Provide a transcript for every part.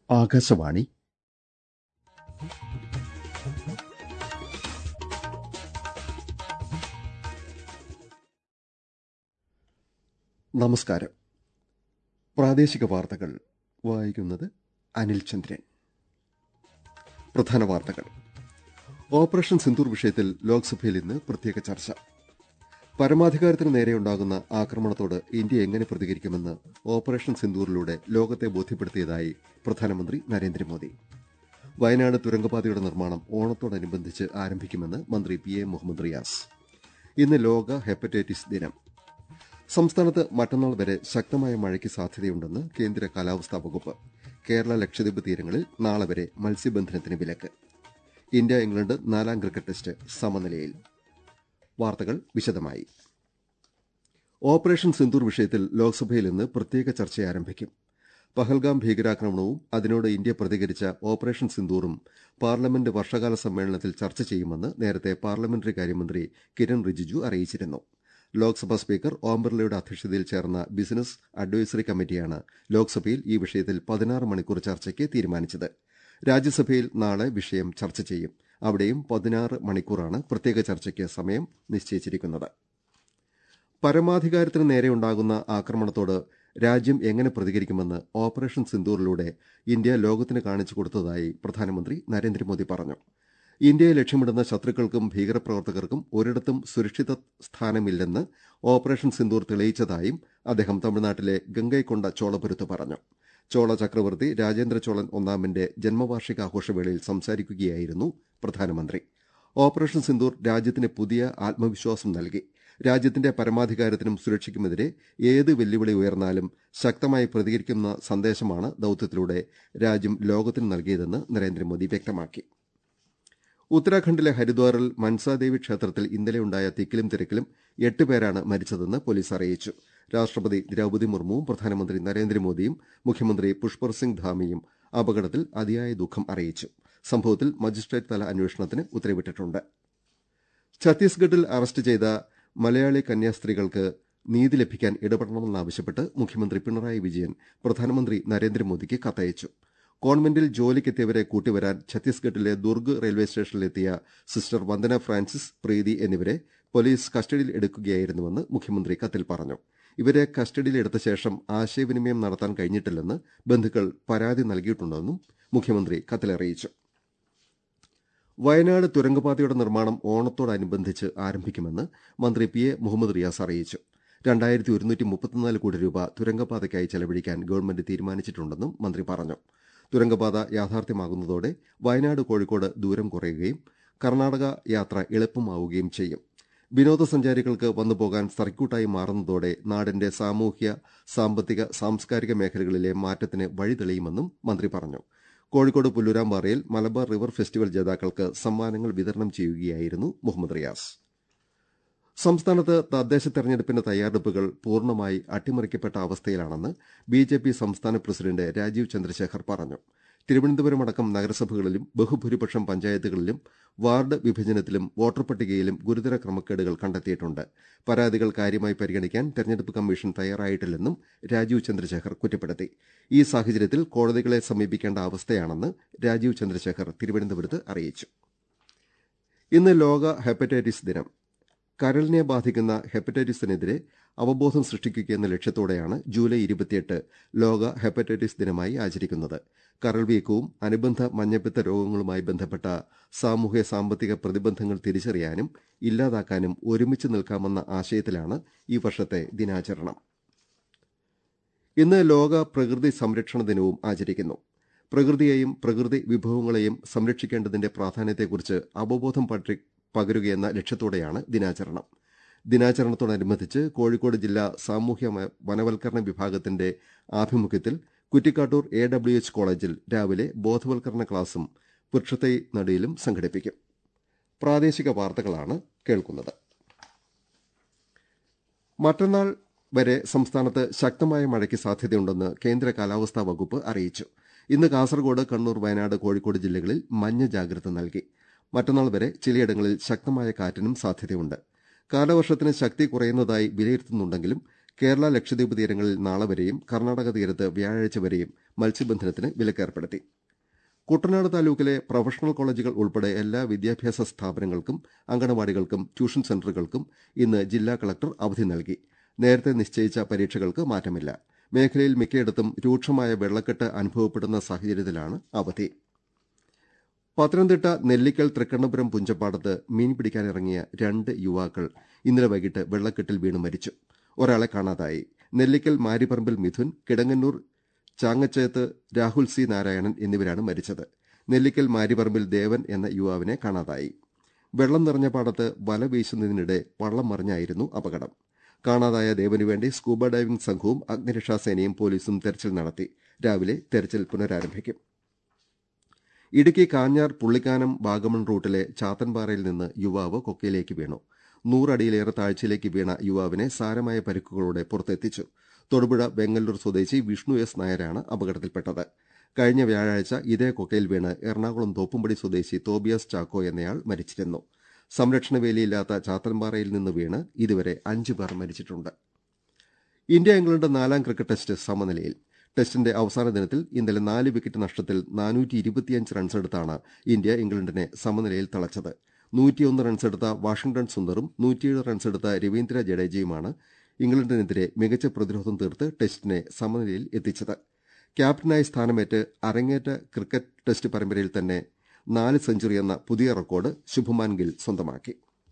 ആകാശവാണി നമസ്കാരം പ്രാദേശിക വാർത്തകൾ വായിക്കുന്നത് അനിൽ ചന്ദ്രൻ പ്രധാന വാർത്തകൾ ഓപ്പറേഷൻ സിന്ദൂർ വിഷയത്തിൽ ലോക്സഭയിൽ ഇന്ന് പ്രത്യേക ചർച്ച പരമാധികാരത്തിന് നേരെയുണ്ടാകുന്ന ആക്രമണത്തോട് ഇന്ത്യ എങ്ങനെ പ്രതികരിക്കുമെന്ന് ഓപ്പറേഷൻ സിന്ദൂറിലൂടെ ലോകത്തെ ബോധ്യപ്പെടുത്തിയതായി പ്രധാനമന്ത്രി നരേന്ദ്രമോദി വയനാട് തുരങ്കപാതയുടെ നിർമ്മാണം ഓണത്തോടനുബന്ധിച്ച് ആരംഭിക്കുമെന്ന് മന്ത്രി പി എ മുഹമ്മദ് റിയാസ് ഇന്ന് ലോക ഹെപ്പറ്റൈറ്റിസ് ദിനം സംസ്ഥാനത്ത് മറ്റന്നാൾ വരെ ശക്തമായ മഴയ്ക്ക് സാധ്യതയുണ്ടെന്ന് കേന്ദ്ര കാലാവസ്ഥാ വകുപ്പ് കേരള ലക്ഷദ്വീപ് തീരങ്ങളിൽ നാളെ വരെ മത്സ്യബന്ധനത്തിന് വിലക്ക് ഇന്ത്യ ഇംഗ്ലണ്ട് നാലാം ക്രിക്കറ്റ് ടെസ്റ്റ് സമനിലയിൽ വാർത്തകൾ വിശദമായി ഓപ്പറേഷൻ സിന്ദൂർ വിഷയത്തിൽ ലോക്സഭയിൽ ഇന്ന് പ്രത്യേക ചർച്ച ആരംഭിക്കും പഹൽഗാം ഭീകരാക്രമണവും അതിനോട് ഇന്ത്യ പ്രതികരിച്ച ഓപ്പറേഷൻ സിന്ദൂറും പാർലമെന്റ് വർഷകാല സമ്മേളനത്തിൽ ചർച്ച ചെയ്യുമെന്ന് നേരത്തെ പാർലമെന്ററി കാര്യമന്ത്രി കിരൺ റിജിജു അറിയിച്ചിരുന്നു ലോക്സഭാ സ്പീക്കർ ഓം ബിർളയുടെ അധ്യക്ഷതയിൽ ചേർന്ന ബിസിനസ് അഡ്വൈസറി കമ്മിറ്റിയാണ് ലോക്സഭയിൽ ഈ വിഷയത്തിൽ പതിനാറ് മണിക്കൂർ ചർച്ചയ്ക്ക് തീരുമാനിച്ചത് രാജ്യസഭയിൽ നാളെ വിഷയം ചർച്ച ചെയ്യും അവിടെയും പതിനാറ് മണിക്കൂറാണ് പ്രത്യേക ചർച്ചയ്ക്ക് സമയം നിശ്ചയിച്ചിരിക്കുന്നത് പരമാധികാരത്തിന് നേരെയുണ്ടാകുന്ന ആക്രമണത്തോട് രാജ്യം എങ്ങനെ പ്രതികരിക്കുമെന്ന് ഓപ്പറേഷൻ സിന്ദൂറിലൂടെ ഇന്ത്യ ലോകത്തിന് കാണിച്ചു കൊടുത്തതായി പ്രധാനമന്ത്രി നരേന്ദ്രമോദി പറഞ്ഞു ഇന്ത്യയെ ലക്ഷ്യമിടുന്ന ശത്രുക്കൾക്കും ഭീകരപ്രവർത്തകർക്കും ഒരിടത്തും സുരക്ഷിത സ്ഥാനമില്ലെന്ന് ഓപ്പറേഷൻ സിന്ദൂർ തെളിയിച്ചതായും അദ്ദേഹം തമിഴ്നാട്ടിലെ ഗംഗൈക്കൊണ്ട ചോളപുരത്ത് പറഞ്ഞു ചോള ചക്രവർത്തി രാജേന്ദ്ര ചോളൻ ഒന്നാമന്റെ ജന്മവാർഷിക ആഘോഷവേളയിൽ സംസാരിക്കുകയായിരുന്നു പ്രധാനമന്ത്രി ഓപ്പറേഷൻ സിന്ദൂർ രാജ്യത്തിന് പുതിയ ആത്മവിശ്വാസം നൽകി രാജ്യത്തിന്റെ പരമാധികാരത്തിനും സുരക്ഷയ്ക്കുമെതിരെ ഏത് വെല്ലുവിളി ഉയർന്നാലും ശക്തമായി പ്രതികരിക്കുന്ന സന്ദേശമാണ് ദൌത്യത്തിലൂടെ രാജ്യം ലോകത്തിന് നൽകിയതെന്ന് നരേന്ദ്രമോദി വ്യക്തമാക്കി ഉത്തരാഖണ്ഡിലെ ഹരിദ്വാറിൽ മൻസാദേവി ക്ഷേത്രത്തിൽ ഇന്നലെയുണ്ടായ തിക്കിലും തിരക്കിലും എട്ട് പേരാണ് മരിച്ചതെന്ന് പോലീസ് അറിയിച്ചു രാഷ്ട്രപതി ദ്രൌപതി മുർമുവും പ്രധാനമന്ത്രി നരേന്ദ്രമോദിയും മുഖ്യമന്ത്രി പുഷ്പർ സിംഗ് ധാമിയും അപകടത്തിൽ അതിയായ ദുഃഖം അറിയിച്ചു സംഭവത്തിൽ മജിസ്ട്രേറ്റ് തല അന്വേഷണത്തിന് ഉത്തരവിട്ടിട്ടുണ്ട് ഛത്തീസ്ഗഡിൽ അറസ്റ്റ് ചെയ്ത മലയാളി കന്യാസ്ത്രീകൾക്ക് നീതി ലഭിക്കാൻ ഇടപെടണമെന്നാവശ്യപ്പെട്ട് മുഖ്യമന്ത്രി പിണറായി വിജയൻ പ്രധാനമന്ത്രി നരേന്ദ്രമോദിക്ക് കത്തയച്ചു കോൺവെന്റിൽ ജോലിക്കെത്തിയവരെ കൂട്ടിവരാൻ ഛത്തീസ്ഗഡിലെ ദുർഗ് റെയിൽവേ സ്റ്റേഷനിലെത്തിയ സിസ്റ്റർ വന്ദന ഫ്രാൻസിസ് പ്രീതി എന്നിവരെ പോലീസ് കസ്റ്റഡിയിൽ എടുക്കുകയായിരുന്നുവെന്ന് മുഖ്യമന്ത്രി കത്തിൽ പറഞ്ഞു ഇവരെ കസ്റ്റഡിയിലെടുത്ത ശേഷം ആശയവിനിമയം നടത്താൻ കഴിഞ്ഞിട്ടില്ലെന്ന് ബന്ധുക്കൾ പരാതി നൽകിയിട്ടുണ്ടെന്നും മുഖ്യമന്ത്രി കത്തിലറിയിച്ചു വയനാട് തുരങ്കപാതയുടെ നിർമ്മാണം ഓണത്തോടനുബന്ധിച്ച് ആരംഭിക്കുമെന്ന് മന്ത്രി പി എ മുഹമ്മദ് റിയാസ് അറിയിച്ചു രണ്ടായിരത്തി ഒരുന്നൂറ്റി മുപ്പത്തിനാല് കോടി രൂപ തുരങ്കപാതയ്ക്കായി ചെലവഴിക്കാൻ ഗവൺമെന്റ് തീരുമാനിച്ചിട്ടുണ്ടെന്നും മന്ത്രി പറഞ്ഞു തുരങ്കപാത യാഥാർത്ഥ്യമാകുന്നതോടെ വയനാട് കോഴിക്കോട് ദൂരം കുറയുകയും കർണാടക യാത്ര എളുപ്പമാവുകയും ചെയ്യും വിനോദസഞ്ചാരികൾക്ക് വന്നുപോകാൻ സർക്യൂട്ടായി മാറുന്നതോടെ നാടിന്റെ സാമൂഹ്യ സാമ്പത്തിക സാംസ്കാരിക മേഖലകളിലെ മാറ്റത്തിന് വഴി തെളിയുമെന്നും മന്ത്രി പറഞ്ഞു കോഴിക്കോട് പുല്ലൂരാമ്പാറയിൽ മലബാർ റിവർ ഫെസ്റ്റിവൽ ജേതാക്കൾക്ക് സമ്മാനങ്ങൾ വിതരണം ചെയ്യുകയായിരുന്നു മുഹമ്മദ് റിയാസ് സംസ്ഥാനത്ത് തദ്ദേശ തെരഞ്ഞെടുപ്പിന്റെ തയ്യാറെടുപ്പുകൾ പൂർണ്ണമായി അട്ടിമറിക്കപ്പെട്ട അവസ്ഥയിലാണെന്ന് ബി ജെ പി സംസ്ഥാന പ്രസിഡന്റ് രാജീവ് ചന്ദ്രശേഖർ പറഞ്ഞു തിരുവനന്തപുരം അടക്കം നഗരസഭകളിലും ബഹുഭൂരിപക്ഷം പഞ്ചായത്തുകളിലും വാർഡ് വിഭജനത്തിലും വോട്ടർ പട്ടികയിലും ഗുരുതര ക്രമക്കേടുകൾ കണ്ടെത്തിയിട്ടുണ്ട് പരാതികൾ കാര്യമായി പരിഗണിക്കാൻ തെരഞ്ഞെടുപ്പ് കമ്മീഷൻ തയ്യാറായിട്ടില്ലെന്നും രാജീവ് ചന്ദ്രശേഖർ കുറ്റപ്പെടുത്തി ഈ സാഹചര്യത്തിൽ കോടതികളെ സമീപിക്കേണ്ട അവസ്ഥയാണെന്ന് രാജീവ് ചന്ദ്രശേഖർ തിരുവനന്തപുരത്ത് അറിയിച്ചു ഇന്ന് ലോക ഹെപ്പറ്റൈറ്റിസ് ദിനം കരളിനെ ബാധിക്കുന്ന ഹെപ്പറ്റൈറ്റിസിനെതിരെ അവബോധം സൃഷ്ടിക്കുക എന്ന ലക്ഷ്യത്തോടെയാണ് ജൂലൈ ഇരുപത്തിയെട്ട് ലോക ഹെപ്പറ്റൈറ്റിസ് ദിനമായി ആചരിക്കുന്നത് കരൾ വീക്കവും അനുബന്ധ മഞ്ഞപ്പിത്ത രോഗങ്ങളുമായി ബന്ധപ്പെട്ട സാമൂഹ്യ സാമ്പത്തിക പ്രതിബന്ധങ്ങൾ തിരിച്ചറിയാനും ഇല്ലാതാക്കാനും ഒരുമിച്ച് നിൽക്കാമെന്ന ആശയത്തിലാണ് ഈ വർഷത്തെ ദിനാചരണം ഇന്ന് ലോക പ്രകൃതി സംരക്ഷണ ദിനവും ആചരിക്കുന്നു പ്രകൃതിയെയും പ്രകൃതി വിഭവങ്ങളെയും സംരക്ഷിക്കേണ്ടതിന്റെ പ്രാധാന്യത്തെക്കുറിച്ച് അവബോധം പകരുകയെന്ന ലക്ഷ്യത്തോടെയാണ് ദിനാചരണം ദിനാചരണത്തോടനുബന്ധിച്ച് കോഴിക്കോട് ജില്ലാ സാമൂഹ്യ വനവൽക്കരണ വിഭാഗത്തിന്റെ ആഭിമുഖ്യത്തിൽ കുറ്റിക്കാട്ടൂർ എ ഡബ്ല്യു എച്ച് കോളേജിൽ രാവിലെ ബോധവൽക്കരണ ക്ലാസും വൃക്ഷത്തൈ നടയിലും സംഘടിപ്പിക്കും പ്രാദേശിക വാർത്തകളാണ് കേൾക്കുന്നത് മറ്റന്നാൾ വരെ സംസ്ഥാനത്ത് ശക്തമായ മഴയ്ക്ക് സാധ്യതയുണ്ടെന്ന് കേന്ദ്ര കാലാവസ്ഥാ വകുപ്പ് അറിയിച്ചു ഇന്ന് കാസർഗോഡ് കണ്ണൂർ വയനാട് കോഴിക്കോട് ജില്ലകളിൽ മഞ്ഞ ജാഗ്രത നൽകി മറ്റന്നാൾ വരെ ചിലയിടങ്ങളിൽ ശക്തമായ കാറ്റിനും സാധ്യതയുണ്ട് കാലവർഷത്തിന് ശക്തി കുറയുന്നതായി വിലയിരുത്തുന്നുണ്ടെങ്കിലും കേരള ലക്ഷദ്വീപ് തീരങ്ങളിൽ നാളെ വരെയും കർണാടക തീരത്ത് വ്യാഴാഴ്ച വരെയും മത്സ്യബന്ധനത്തിന് വിലക്കേർപ്പെടുത്തി കുട്ടനാട് താലൂക്കിലെ പ്രൊഫഷണൽ കോളേജുകൾ ഉൾപ്പെടെ എല്ലാ വിദ്യാഭ്യാസ സ്ഥാപനങ്ങൾക്കും അങ്കണവാടികൾക്കും ട്യൂഷൻ സെന്ററുകൾക്കും ഇന്ന് ജില്ലാ കളക്ടർ അവധി നൽകി നേരത്തെ നിശ്ചയിച്ച പരീക്ഷകൾക്ക് മാറ്റമില്ല മേഖലയിൽ മിക്കയിടത്തും രൂക്ഷമായ വെള്ളക്കെട്ട് അനുഭവപ്പെടുന്ന സാഹചര്യത്തിലാണ് അവധി പത്തനംതിട്ട നെല്ലിക്കൽ തൃക്കണ്ണപുരം പുഞ്ചപ്പാടത്ത് മീൻ പിടിക്കാനിറങ്ങിയ രണ്ട് യുവാക്കൾ ഇന്നലെ വൈകിട്ട് വെള്ളക്കെട്ടിൽ വീണ് മരിച്ചു ഒരാളെ കാണാതായി നെല്ലിക്കൽ മാരിപ്പറമ്പിൽ മിഥുൻ കിടങ്ങന്നൂർ ചാങ്ങച്ചേത്ത് രാഹുൽ സി നാരായണൻ എന്നിവരാണ് മരിച്ചത് നെല്ലിക്കൽ മാരിപ്പറമ്പിൽ ദേവൻ എന്ന യുവാവിനെ കാണാതായി വെള്ളം നിറഞ്ഞ പാടത്ത് വല വീശുന്നതിനിടെ വള്ളം മറിഞ്ഞായിരുന്നു അപകടം കാണാതായ ദേവനു വേണ്ടി സ്കൂബ ഡൈവിംഗ് സംഘവും അഗ്നിരക്ഷാസേനയും പോലീസും തെരച്ചിൽ നടത്തി രാവിലെ തെരച്ചിൽ പുനരാരംഭിക്കും ഇടുക്കി കാഞ്ഞാർ പുള്ളിക്കാനം വാഗമൺ റൂട്ടിലെ ചാത്തൻപാറയിൽ നിന്ന് യുവാവ് കൊക്കയിലേക്ക് വീണു നൂറടിയിലേറെ താഴ്ചയിലേക്ക് വീണ യുവാവിനെ സാരമായ പരിക്കുകളോടെ പുറത്തെത്തിച്ചു തൊടുപുഴ വെങ്ങല്ലൂർ സ്വദേശി വിഷ്ണു എസ് നായരാണ് അപകടത്തിൽപ്പെട്ടത് കഴിഞ്ഞ വ്യാഴാഴ്ച ഇതേ കൊക്കയിൽ വീണ് എറണാകുളം തോപ്പുംപടി സ്വദേശി തോബിയാസ് ചാക്കോ എന്നയാൾ മരിച്ചിരുന്നു സംരക്ഷണ വേലിയില്ലാത്ത ചാത്തൻപാറയിൽ നിന്ന് വീണ് ഇതുവരെ അഞ്ചു പേർ മരിച്ചിട്ടുണ്ട് ഇന്ത്യ ഇംഗ്ലണ്ട് നാലാം ക്രിക്കറ്റ് ടെസ്റ്റ് സമനിലയിൽ ടെസ്റ്റിന്റെ അവസാന ദിനത്തിൽ ഇന്നലെ നാല് വിക്കറ്റ് നഷ്ടത്തിൽ റൺസെടുത്താണ് ഇന്ത്യ ഇംഗ്ലണ്ടിനെ സമനിലയിൽ തളച്ചത് നൂറ്റിയൊന്ന് റൺസെടുത്ത വാഷിംഗ്ടൺ സുന്ദറും നൂറ്റിയേഴ് റൺസെടുത്ത രവീന്ദ്ര ജഡേജയുമാണ് ഇംഗ്ലണ്ടിനെതിരെ മികച്ച പ്രതിരോധം തീർത്ത് ടെസ്റ്റിനെ സമനിലയിൽ എത്തിച്ചത് ക്യാപ്റ്റനായി സ്ഥാനമേറ്റ് അരങ്ങേറ്റ ക്രിക്കറ്റ് ടെസ്റ്റ് പരമ്പരയിൽ തന്നെ നാല് സെഞ്ചുറി എന്ന പുതിയ റെക്കോർഡ് ശുഭമാൻ ഗിൽ സ്വന്തമാക്കി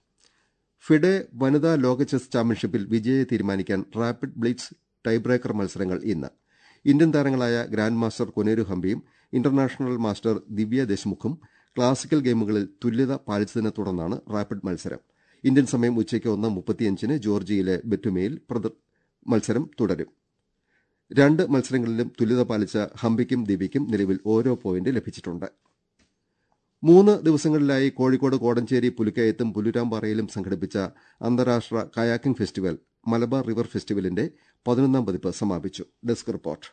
ഫിഡെ വനിതാ ലോക ചെസ് ചാമ്പ്യൻഷിപ്പിൽ വിജയെ തീരുമാനിക്കാൻ റാപ്പിഡ് ബ്ലിറ്റ്സ് ടൈബ്രേക്കർ മത്സരങ്ങൾ ഇന്ന് ഇന്ത്യൻ താരങ്ങളായ ഗ്രാൻഡ് മാസ്റ്റർ കൊനേരു ഹംപിയും ഇന്റർനാഷണൽ മാസ്റ്റർ ദിവ്യ ദേശ്മുഖും ക്ലാസിക്കൽ ഗെയിമുകളിൽ തുല്യത പാലിച്ചതിനെ തുടർന്നാണ് റാപ്പിഡ് മത്സരം ഇന്ത്യൻ സമയം ഉച്ചയ്ക്ക് ഒന്ന് മുപ്പത്തിയഞ്ചിന് ജോർജിയയിലെ ബെറ്റുമയിൽ മത്സരം തുടരും രണ്ട് മത്സരങ്ങളിലും തുല്യത പാലിച്ച ഹംപിക്കും ദിവ്യയ്ക്കും നിലവിൽ ഓരോ പോയിന്റ് ലഭിച്ചിട്ടുണ്ട് മൂന്ന് ദിവസങ്ങളിലായി കോഴിക്കോട് കോടഞ്ചേരി പുലിക്കയത്തും പുലുരാമ്പാറയിലും സംഘടിപ്പിച്ച അന്താരാഷ്ട്ര കയാക്കിംഗ് ഫെസ്റ്റിവൽ മലബാർ റിവർ ഫെസ്റ്റിവലിന്റെ പതിനൊന്നാം പതിപ്പ് സമാപിച്ചു ഡെസ്ക് റിപ്പോർട്ട്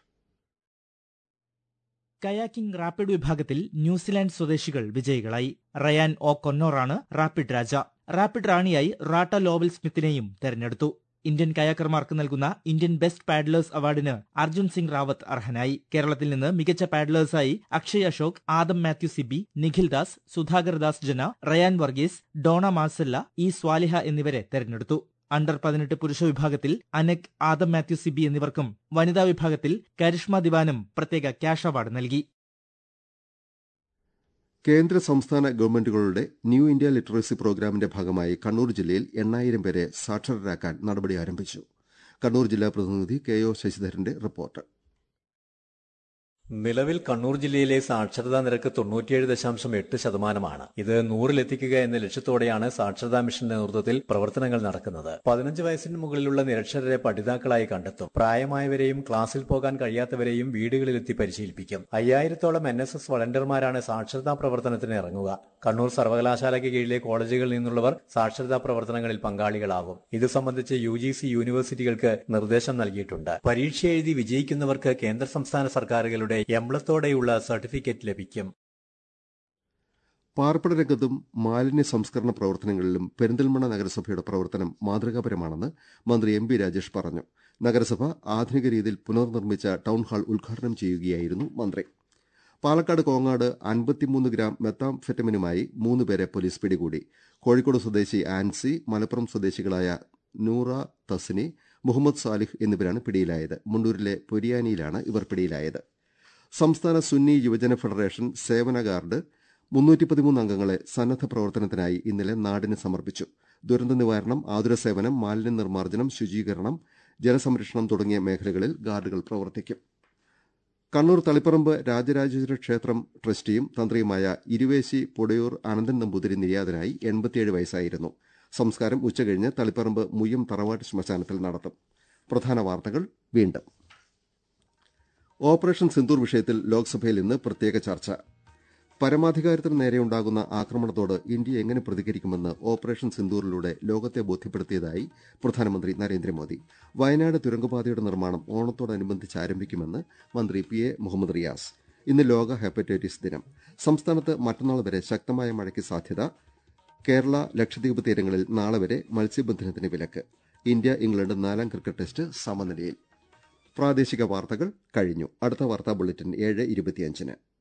കയാക്കിംഗ് റാപ്പിഡ് വിഭാഗത്തിൽ ന്യൂസിലാൻഡ് സ്വദേശികൾ വിജയികളായി റയാൻ ഒ കൊന്നോറാണ് റാപ്പിഡ് രാജ റാപ്പിഡ് റാണിയായി റാട്ട ലോവൽ സ്മിത്തിനെയും തെരഞ്ഞെടുത്തു ഇന്ത്യൻ കയാക്കർമാർക്ക് നൽകുന്ന ഇന്ത്യൻ ബെസ്റ്റ് പാഡ്ലേഴ്സ് അവാർഡിന് അർജുൻ സിംഗ് റാവത്ത് അർഹനായി കേരളത്തിൽ നിന്ന് മികച്ച പാഡ്ലേഴ്സായി അക്ഷയ് അശോക് ആദം മാത്യു സിബി നിഖിൽ ദാസ് സുധാകർ ദാസ് ജന റയാൻ വർഗീസ് ഡോണ മാസല്ല ഇ സ്വാലിഹ എന്നിവരെ തെരഞ്ഞെടുത്തു അണ്ടർ പതിനെട്ട് പുരുഷ വിഭാഗത്തിൽ അനക് ആദം മാത്യു സിബി എന്നിവർക്കും വനിതാ വിഭാഗത്തിൽ കരിഷ്മ ദിവാനും പ്രത്യേക ക്യാഷ് അവാർഡ് നൽകി കേന്ദ്ര സംസ്ഥാന ഗവൺമെന്റുകളുടെ ന്യൂ ഇന്ത്യ ലിറ്ററസി പ്രോഗ്രാമിന്റെ ഭാഗമായി കണ്ണൂർ ജില്ലയിൽ എണ്ണായിരം പേരെ സാക്ഷരരാക്കാൻ നടപടി ആരംഭിച്ചു കണ്ണൂർ ജില്ലാ പ്രതിനിധി കെ ഒ ശശിധരന്റെ റിപ്പോർട്ട് നിലവിൽ കണ്ണൂർ ജില്ലയിലെ സാക്ഷരതാ നിരക്ക് തൊണ്ണൂറ്റിയേഴ് ദശാംശം എട്ട് ശതമാനമാണ് ഇത് നൂറിലെത്തിക്കുക എന്ന ലക്ഷ്യത്തോടെയാണ് സാക്ഷരതാ മിഷന്റെ നേതൃത്വത്തിൽ പ്രവർത്തനങ്ങൾ നടക്കുന്നത് പതിനഞ്ച് വയസ്സിന് മുകളിലുള്ള നിരക്ഷരരെ പഠിതാക്കളായി കണ്ടെത്തും പ്രായമായവരെയും ക്ലാസ്സിൽ പോകാൻ കഴിയാത്തവരെയും വീടുകളിലെത്തി പരിശീലിപ്പിക്കും അയ്യായിരത്തോളം എൻ എസ് എസ് വളണ്ടിയർമാരാണ് സാക്ഷരതാ പ്രവർത്തനത്തിന് ഇറങ്ങുക കണ്ണൂർ സർവകലാശാലയ്ക്ക് കീഴിലെ കോളേജുകളിൽ നിന്നുള്ളവർ സാക്ഷരതാ പ്രവർത്തനങ്ങളിൽ പങ്കാളികളാകും ഇത് സംബന്ധിച്ച് യു ജി സി യൂണിവേഴ്സിറ്റികൾക്ക് നിർദ്ദേശം നൽകിയിട്ടുണ്ട് പരീക്ഷ എഴുതി വിജയിക്കുന്നവർക്ക് കേന്ദ്ര സംസ്ഥാന സർക്കാരുകളുടെ എംബ്ലത്തോടെയുള്ള സർട്ടിഫിക്കറ്റ് ലഭിക്കും പാർപ്പിട രംഗത്തും മാലിന്യ സംസ്കരണ പ്രവർത്തനങ്ങളിലും പെരിന്തൽമണ്ണ നഗരസഭയുടെ പ്രവർത്തനം മാതൃകാപരമാണെന്ന് മന്ത്രി എം പി രാജേഷ് പറഞ്ഞു നഗരസഭ ആധുനിക രീതിയിൽ പുനർനിർമ്മിച്ച ടൌൺ ഹാൾ ഉദ്ഘാടനം ചെയ്യുകയായിരുന്നു മന്ത്രി പാലക്കാട് കോങ്ങാട് അൻപത്തിമൂന്ന് ഗ്രാം മെത്താംഫെറ്റമിനുമായി മൂന്ന് പേരെ പോലീസ് പിടികൂടി കോഴിക്കോട് സ്വദേശി ആൻസി മലപ്പുറം സ്വദേശികളായ നൂറ തസ്നി മുഹമ്മദ് സാലിഹ് എന്നിവരാണ് പിടിയിലായത് മുണ്ടൂരിലെ പൊരിയാനിയിലാണ് ഇവർ പിടിയിലായത് സംസ്ഥാന സുന്നി യുവജന ഫെഡറേഷൻ സേവന ഗാർഡ് മുന്നൂറ്റി പതിമൂന്ന് അംഗങ്ങളെ സന്നദ്ധ പ്രവർത്തനത്തിനായി ഇന്നലെ നാടിന് സമർപ്പിച്ചു ദുരന്ത നിവാരണം ആതുര സേവനം മാലിന്യ നിർമ്മാർജ്ജനം ശുചീകരണം ജലസംരക്ഷണം തുടങ്ങിയ മേഖലകളിൽ ഗാർഡുകൾ പ്രവർത്തിക്കും കണ്ണൂർ തളിപ്പറമ്പ് രാജരാജേശ്വര ക്ഷേത്രം ട്രസ്റ്റിയും തന്ത്രിയുമായ ഇരുവേശി പുടയൂർ അനന്തൻ നമ്പൂതിരി നിര്യാതനായി എൺപത്തിയേഴ് വയസ്സായിരുന്നു സംസ്കാരം ഉച്ചകഴിഞ്ഞ് തളിപ്പറമ്പ് മുയ്യം തറവാട്ട് ശ്മശാനത്തിൽ നടത്തും പ്രധാന വാർത്തകൾ വീണ്ടും ഓപ്പറേഷൻ സിന്ദൂർ വിഷയത്തിൽ ലോക്സഭയിൽ ഇന്ന് പ്രത്യേക ചർച്ച പരമാധികാരത്തിന് നേരെയുണ്ടാകുന്ന ആക്രമണത്തോട് ഇന്ത്യ എങ്ങനെ പ്രതികരിക്കുമെന്ന് ഓപ്പറേഷൻ സിന്ദൂറിലൂടെ ലോകത്തെ ബോധ്യപ്പെടുത്തിയതായി പ്രധാനമന്ത്രി നരേന്ദ്രമോദി വയനാട് തുരങ്കപാതയുടെ നിർമ്മാണം ഓണത്തോടനുബന്ധിച്ച് ആരംഭിക്കുമെന്ന് മന്ത്രി പി എ മുഹമ്മദ് റിയാസ് ഇന്ന് ലോക ഹെപ്പറ്റൈറ്റിസ് ദിനം സംസ്ഥാനത്ത് മറ്റന്നാൾ വരെ ശക്തമായ മഴയ്ക്ക് സാധ്യത കേരള ലക്ഷദ്വീപ് തീരങ്ങളിൽ നാളെ വരെ മത്സ്യബന്ധനത്തിന് വിലക്ക് ഇന്ത്യ ഇംഗ്ലണ്ട് നാലാം ക്രിക്കറ്റ് ടെസ്റ്റ് സമനിലയിൽ പ്രാദേശിക വാർത്തകൾ കഴിഞ്ഞു അടുത്ത വാർത്താ ബുള്ളറ്റിൻ ഏഴ് ഇരുപത്തിയഞ്ചിന്